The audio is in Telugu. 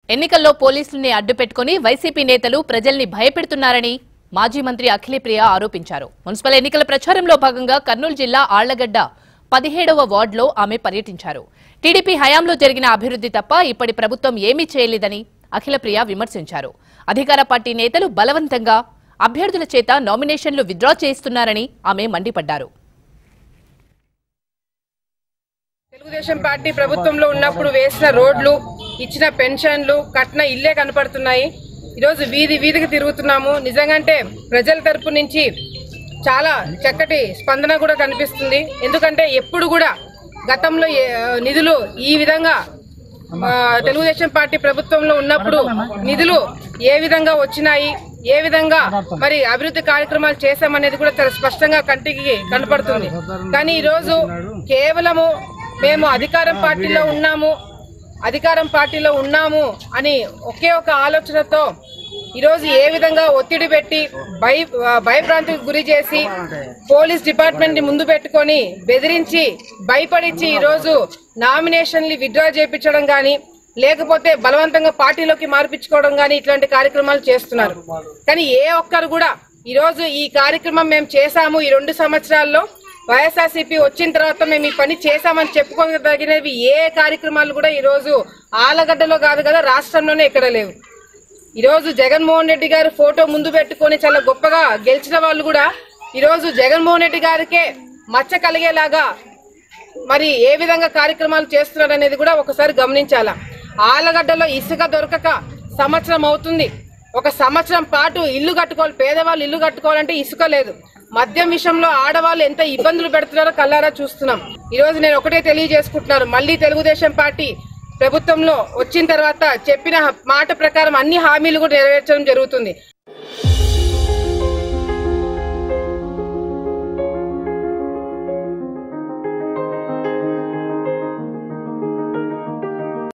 ఎన్నికల్లో పోలీసుల్ని అడ్డుపెట్టుకుని వైసీపీ నేతలు ప్రజల్ని భయపెడుతున్నారని మాజీ మంత్రి అఖిలప్రియ ఆరోపించారు మున్సిపల్ ఎన్నికల ప్రచారంలో భాగంగా కర్నూలు జిల్లా ఆళ్లగడ్డ పదిహేడవ వార్డులో ఆమె పర్యటించారు టీడీపీ హయాంలో జరిగిన అభివృద్ధి తప్ప ఇప్పటి ప్రభుత్వం ఏమీ చేయలేదని అఖిలప్రియ విమర్శించారు అధికార పార్టీ నేతలు బలవంతంగా అభ్యర్థుల చేత నామినేషన్లు విత్డ్రా చేయిస్తున్నారని ఆమె మండిపడ్డారు తెలుగుదేశం పార్టీ ప్రభుత్వంలో ఉన్నప్పుడు వేసిన రోడ్లు ఇచ్చిన పెన్షన్లు కట్టిన ఇల్లే కనపడుతున్నాయి ఈరోజు వీధి వీధికి తిరుగుతున్నాము నిజంగంటే ప్రజల తరపు నుంచి చాలా చక్కటి స్పందన కూడా కనిపిస్తుంది ఎందుకంటే ఎప్పుడు కూడా గతంలో ఏ- నిధులు ఈ విధంగా ఆ, తెలుగుదేశం పార్టీ ప్రభుత్వంలో ఉన్నప్పుడు నిధులు ఏ విధంగా వచ్చినాయి ఏ విధంగా మరి అభివృద్ధి కార్యక్రమాలు చేశామనేది కూడా చాలా స్పష్టంగా కంటికి కనపడుతుంది కానీ ఈ రోజు కేవలము మేము అధికారం పార్టీలో ఉన్నాము అధికారం పార్టీలో ఉన్నాము అని ఒకే ఒక ఆలోచనతో ఈరోజు ఏ విధంగా ఒత్తిడి పెట్టి భయ భయభ్రాంతికి గురి చేసి పోలీస్ డిపార్ట్మెంట్ ని ముందు పెట్టుకొని బెదిరించి భయపడించి ఈరోజు నామినేషన్లు విత్డ్రా చేయించడం కానీ లేకపోతే బలవంతంగా పార్టీలోకి మార్పించుకోవడం కానీ ఇట్లాంటి కార్యక్రమాలు చేస్తున్నారు కానీ ఏ ఒక్కరు కూడా ఈరోజు ఈ కార్యక్రమం మేము చేశాము ఈ రెండు సంవత్సరాల్లో వైఎస్ఆర్సీపీ వచ్చిన తర్వాత మేము ఈ పని చేశామని చెప్పుకోదగినవి ఏ కార్యక్రమాలు కూడా ఈరోజు ఆలగడ్డలో కాదు కదా రాష్ట్రంలోనే ఎక్కడ లేవు ఈరోజు జగన్మోహన్ రెడ్డి గారు ఫోటో ముందు పెట్టుకొని చాలా గొప్పగా గెలిచిన వాళ్ళు కూడా ఈరోజు జగన్మోహన్ రెడ్డి గారికే మచ్చ కలిగేలాగా మరి ఏ విధంగా కార్యక్రమాలు చేస్తున్నారు అనేది కూడా ఒకసారి గమనించాలా ఆలగడ్డలో ఇసుక దొరకక సంవత్సరం అవుతుంది ఒక సంవత్సరం పాటు ఇల్లు కట్టుకోవాలి పేదవాళ్ళు ఇల్లు కట్టుకోవాలంటే ఇసుక లేదు మద్యం విషయంలో ఆడవాళ్ళు ఎంత ఇబ్బందులు పెడుతున్నారో కల్లారా చూస్తున్నాం ఈ రోజు నేను ఒకటే తెలియజేసుకుంటున్నాను మళ్ళీ తెలుగుదేశం పార్టీ ప్రభుత్వంలో వచ్చిన తర్వాత చెప్పిన మాట ప్రకారం అన్ని హామీలు కూడా నెరవేర్చడం జరుగుతుంది